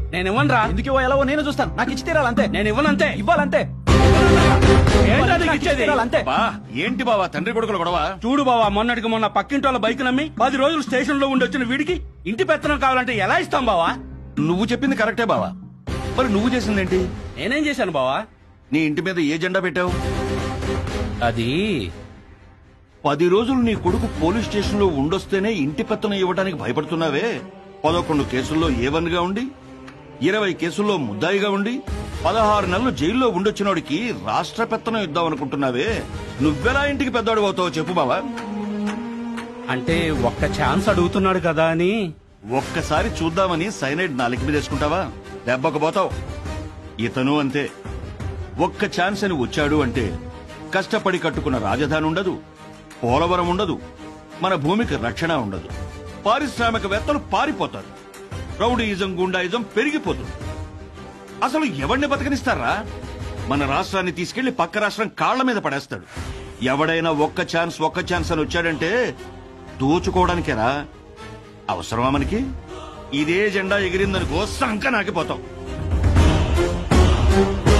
నేను ఇవ్వనురా ఎందుకు ఇవ్వ ఎలాగో నేను చూస్తాను నాకు ఇచ్చి తీరాలంతే నేను ఇవ్వనంతే ఇవ్వాలంతే ఏంటో నీకు నాకు ఇచ్చేది తీరాలంతే బా ఏంటి బావా తండ్రి కొడుకులు గొడవ చూడు బావా మొన్నటికి మొన్న పక్కింటి వాళ్ళ బైక్ నమ్మి పది రోజులు స్టేషన్ లో ఉండి వచ్చిన వీడికి ఇంటి పెత్తనం కావాలంటే ఎలా ఇస్తాం బావా నువ్వు చెప్పింది కరెక్టే బావా మరి నువ్వు చేసిందేంటి నేనేం చేశాను బావా నీ ఇంటి మీద ఏ జెండా పెట్టావు అది పది రోజులు నీ కొడుకు పోలీస్ స్టేషన్ లో ఉండొస్తేనే ఇంటి పెత్తనం ఇవ్వడానికి భయపడుతున్నావే పదకొండు కేసుల్లో ఏ వన్ గా ఉండి ఇరవై కేసుల్లో ముద్దాయిగా ఉండి పదహారు నెలలు జైల్లో ఉండొచ్చినోడికి రాష్ట్ర పెత్తనం ఇద్దాం అనుకుంటున్నావే నువ్వెలా ఇంటికి పెద్దవాడు అవుతావో చెప్పు బావా అంటే ఒక్క ఛాన్స్ అడుగుతున్నాడు కదా అని ఒక్కసారి చూద్దామని సైనైడ్ నాలుగు మీద వేసుకుంటావా దెబ్బకు పోతావు ఇతను అంతే ఒక్క ఛాన్స్ అని వచ్చాడు అంటే కష్టపడి కట్టుకున్న రాజధాని ఉండదు పోలవరం ఉండదు మన భూమికి రక్షణ ఉండదు పారిశ్రామికవేత్తలు పారిపోతారు రౌడీయిజం గుండాయిజం పెరిగిపోతుంది అసలు ఎవరిని బతకనిస్తారా మన రాష్ట్రాన్ని తీసుకెళ్లి పక్క రాష్ట్రం కాళ్ల మీద పడేస్తాడు ఎవడైనా ఒక్క ఛాన్స్ ఒక్క ఛాన్స్ అని వచ్చాడంటే దోచుకోవడానికేరా అవసరమా మనకి ఇదే జెండా ఎగిరిందనుకో సంక నాకిపోతాం